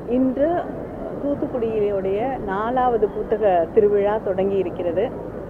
இன்று தூத்துக்குடியுடைய நாலாவது புத்தக திருவிழா தொடங்கி இருக்கிறது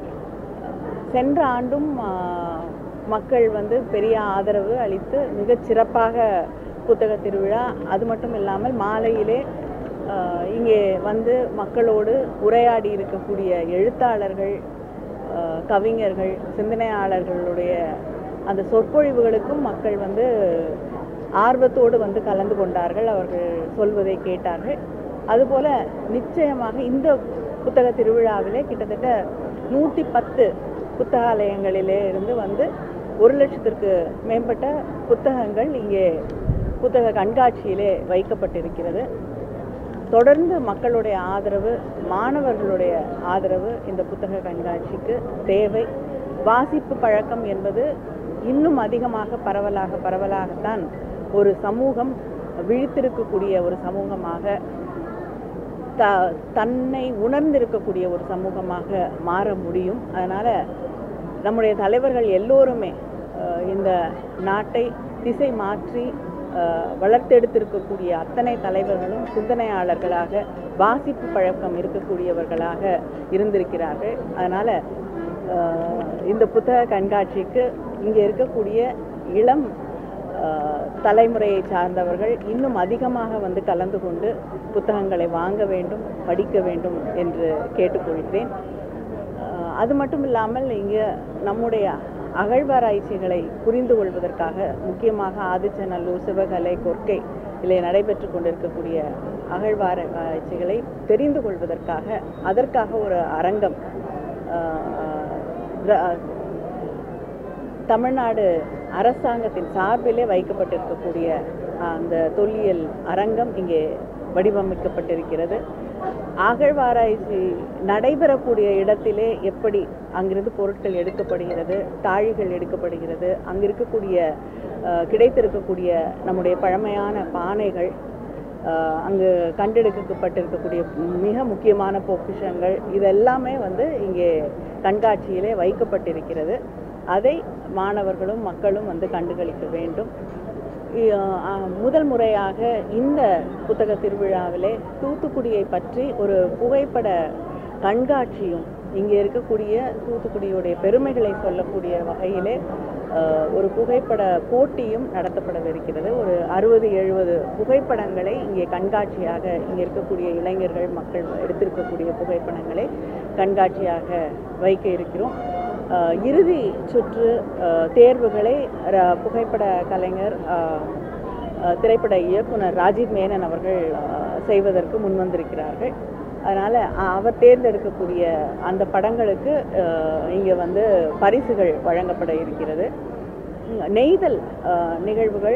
சென்ற ஆண்டும் ஆ, மக்கள் வந்து பெரிய ஆதரவு அளித்து மிகச் சிறப்பாக புத்தக திருவிழா அது மட்டும் இல்லாமல் மாலையிலே ஆ, இங்கே வந்து மக்களோடு உரையாடி இருக்கக்கூடிய எழுத்தாளர்கள் ஆ, கவிஞர்கள் சிந்தனையாளர்களுடைய அந்த சொற்பொழிவுகளுக்கும் மக்கள் வந்து ஆர்வத்தோடு வந்து கலந்து கொண்டார்கள் அவர்கள் சொல்வதை கேட்டார்கள் அதுபோல நிச்சயமாக இந்த புத்தக திருவிழாவிலே கிட்டத்தட்ட நூற்றி பத்து புத்தகாலயங்களிலே இருந்து வந்து ஒரு லட்சத்திற்கு மேம்பட்ட புத்தகங்கள் இங்கே புத்தக கண்காட்சியிலே வைக்கப்பட்டிருக்கிறது தொடர்ந்து மக்களுடைய ஆதரவு மாணவர்களுடைய ஆதரவு இந்த புத்தக கண்காட்சிக்கு தேவை வாசிப்பு பழக்கம் என்பது இன்னும் அதிகமாக பரவலாக பரவலாகத்தான் ஒரு சமூகம் விழித்திருக்கக்கூடிய ஒரு சமூகமாக த தன்னை உணர்ந்திருக்கக்கூடிய ஒரு சமூகமாக மாற முடியும் அதனால் நம்முடைய தலைவர்கள் எல்லோருமே அஹ், இந்த நாட்டை திசை மாற்றி அஹ், வளர்த்தெடுத்திருக்கக்கூடிய அத்தனை தலைவர்களும் சிந்தனையாளர்களாக வாசிப்பு பழக்கம் இருக்கக்கூடியவர்களாக இருந்திருக்கிறார்கள் அதனால் இந்த புத்தக கண்காட்சிக்கு இங்கே இருக்கக்கூடிய இளம் அஹ், தலைமுறையை சார்ந்தவர்கள் இன்னும் அதிகமாக வந்து கலந்து கொண்டு புத்தகங்களை வாங்க வேண்டும் படிக்க வேண்டும் என்று கேட்டுக்கொள்கிறேன் அஹ், அது மட்டும் இல்லாமல் இங்கே நம்முடைய அகழ்வாராய்ச்சிகளை புரிந்து கொள்வதற்காக முக்கியமாக ஆதிச்சநல்லூர் சிவகலை கொர்க்கை இதிலே நடைபெற்று கொண்டிருக்கக்கூடிய அகழ்வாராய்ச்சிகளை தெரிந்து கொள்வதற்காக அதற்காக ஒரு அரங்கம் அஹ், ர- தமிழ்நாடு அரசாங்கத்தின் சார்பிலே வைக்கப்பட்டிருக்கக்கூடிய அந்த தொல்லியல் அரங்கம் இங்கே வடிவமைக்கப்பட்டிருக்கிறது அகழ்வாராய்ச்சி நடைபெறக்கூடிய இடத்திலே எப்படி அங்கிருந்து பொருட்கள் எடுக்கப்படுகிறது தாழிகள் எடுக்கப்படுகிறது அங்கு இருக்கக்கூடிய அஹ், கிடைத்திருக்கக்கூடிய நம்முடைய பழமையான பானைகள் அஹ், அங்கு கண்டெடுக்கப்பட்டிருக்கக்கூடிய மிக முக்கியமான பொக்கிஷங்கள் இதெல்லாமே வந்து இங்கே கண்காட்சியிலே வைக்கப்பட்டிருக்கிறது அதை மாணவர்களும் மக்களும் வந்து கண்டுகளிக்க வேண்டும் இ- அஹ், முதல் முறையாக இந்த புத்தக திருவிழாவிலே தூத்துக்குடியை பற்றி ஒரு புகைப்பட கண்காட்சியும் இங்கே இருக்கக்கூடிய தூத்துக்குடியுடைய பெருமைகளை சொல்லக்கூடிய வகையிலே அஹ், ஒரு புகைப்பட போட்டியும் நடத்தப்படவிருக்கிறது ஒரு அறுபது எழுபது புகைப்படங்களை இங்கே கண்காட்சியாக இங்கே இருக்கக்கூடிய இளைஞர்கள் மக்கள் எடுத்திருக்கக்கூடிய புகைப்படங்களை கண்காட்சியாக வைக்க இருக்கிறோம் அஹ், இறுதி சுற்று அஹ், தேர்வுகளை ர- புகைப்பட கலைஞர் அஹ், அஹ், திரைப்பட இயக்குனர் ராஜீவ் மேனன் அவர்கள் அஹ், செய்வதற்கு முன்வந்திருக்கிறார்கள் அதனால் அவர் தேர்ந்தெடுக்கக்கூடிய அந்த படங்களுக்கு இங்கே வந்து பரிசுகள் வழங்கப்பட இருக்கிறது உம், நெய்தல் அஹ், நிகழ்வுகள்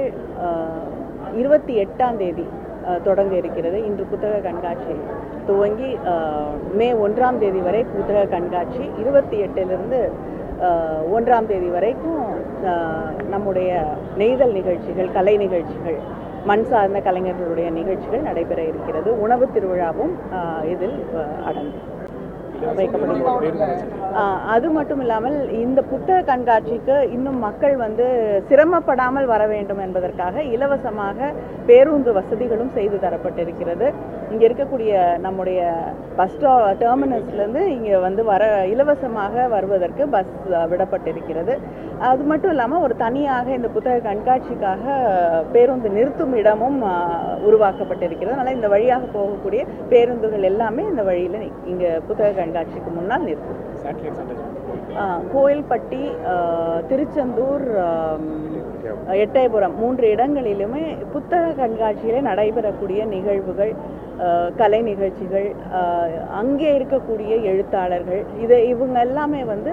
இருபத்தி எட்டாம் தேதி அஹ், தொடங்க இருக்கிறது இன்று புத்தக கண்காட்சி துவங்கி அஹ், மே ஒன்றாம் தேதி வரை புத்தக கண்காட்சி இருபத்தி எட்டிலிருந்து ஒன்றாம் தேதி வரைக்கும் அஹ், நம்முடைய நெய்தல் நிகழ்ச்சிகள் கலை நிகழ்ச்சிகள் மண் சார்ந்த கலைஞர்களுடைய நிகழ்ச்சிகள் நடைபெற இருக்கிறது உணவு திருவிழாவும் அஹ், இதில் அஹ், அடங்கும் வைக்கப்படுகிறது ஆஹ் அது மட்டும் இல்லாமல் இந்த புத்தக கண்காட்சிக்கு இன்னும் மக்கள் வந்து சிரமப்படாமல் வர வேண்டும் என்பதற்காக இலவசமாக பேருந்து வசதிகளும் செய்து தரப்பட்டிருக்கிறது இங்கே இருக்கக்கூடிய நம்முடைய பஸ் ஸ்டா டெர்மினஸ்லேருந்து இங்கே வந்து வர இலவசமாக வருவதற்கு பஸ் விடப்பட்டிருக்கிறது அது மட்டும் இல்லாமல் ஒரு தனியாக இந்த புத்தக கண்காட்சிக்காக பேருந்து நிறுத்தும் இடமும் ஆஹ், உருவாக்கப்பட்டிருக்கிறது அதனால் இந்த வழியாக போகக்கூடிய பேருந்துகள் எல்லாமே இந்த வழியில் இங்கே புத்தக கண்காட்சிக்கு முன்னால் நிற்கும் சேட்டலைட் சென்டர் ஆஹ், கோயில்பட்டி ஆஹ், திருச்செந்தூர் ஆம், எட்டயபுரம் மூன்று இடங்களிலுமே புத்தக கண்காட்சியிலே நடைபெறக்கூடிய நிகழ்வுகள் ஆஹ், கலை நிகழ்ச்சிகள் ஆஹ், அங்கே இருக்கக்கூடிய எழுத்தாளர்கள் இது இவங்க எல்லாமே வந்து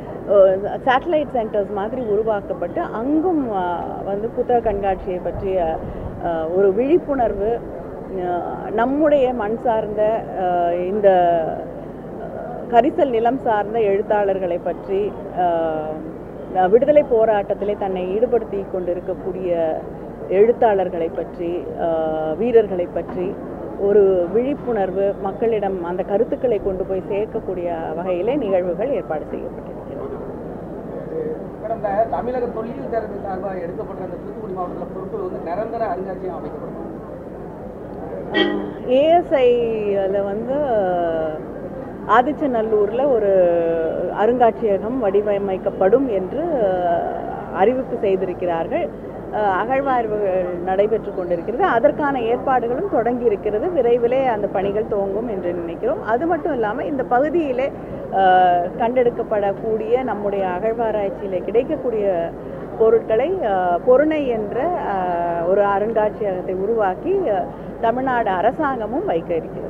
சேட்டலைட் சென்டர்ஸ் மாதிரி உருவாக்கப்பட்டு அங்கும் ஆஹ், வந்து புத்தக கண்காட்சியை பற்றிய ஆஹ், ஒரு விழிப்புணர்வு ஆஹ், நம்முடைய மண் சார்ந்த ஆஹ், இந்த கரிசல் நிலம் சார்ந்த எழுத்தாளர்களை பற்றி ஆஹ், விடுதலை போராட்டத்திலே தன்னை ஈடுபடுத்தி கொண்டிருக்கக்கூடிய எழுத்தாளர்களை பற்றி ஆஹ், வீரர்களை பற்றி ஒரு விழிப்புணர்வு மக்களிடம் அந்த கருத்துக்களை கொண்டு போய் சேர்க்கக்கூடிய வகையிலே நிகழ்வுகள் ஏற்பாடு செய்யப்பட்டிருக்கிறது கடந்த தமிழக தொல்லியல் தேர்தல் சார்பாக எடுக்கப்பட்ட அந்த தூத்துக்குடி மாவட்டத்தில் பொருட்கள் வந்து நிரந்தர அருங்காட்சியகம் அமைக்கப்படும் ஆஹ் ஏஎஸ்ஐயில் வந்து ஆதிச்சநல்லூரில் ஒரு அருங்காட்சியகம் வடிவமைக்கப்படும் என்று அறிவிப்பு செய்திருக்கிறார்கள் அஹ், அகழ்வாய்வுகள் நடைபெற்று கொண்டிருக்கிறது அதற்கான ஏற்பாடுகளும் தொடங்கி இருக்கிறது விரைவிலே அந்த பணிகள் துவங்கும் என்று நினைக்கிறோம் அது மட்டும் இல்லாமல் இந்த பகுதியிலே அஹ், கண்டெடுக்கப்படக்கூடிய நம்முடைய அகழ்வாராய்ச்சியில் கிடைக்கக்கூடிய பொருட்களை அஹ், பொருணை என்ற அஹ், ஒரு அருங்காட்சியகத்தை உருவாக்கி அஹ், தமிழ்நாடு அரசாங்கமும் வைக்க இருக்கிறது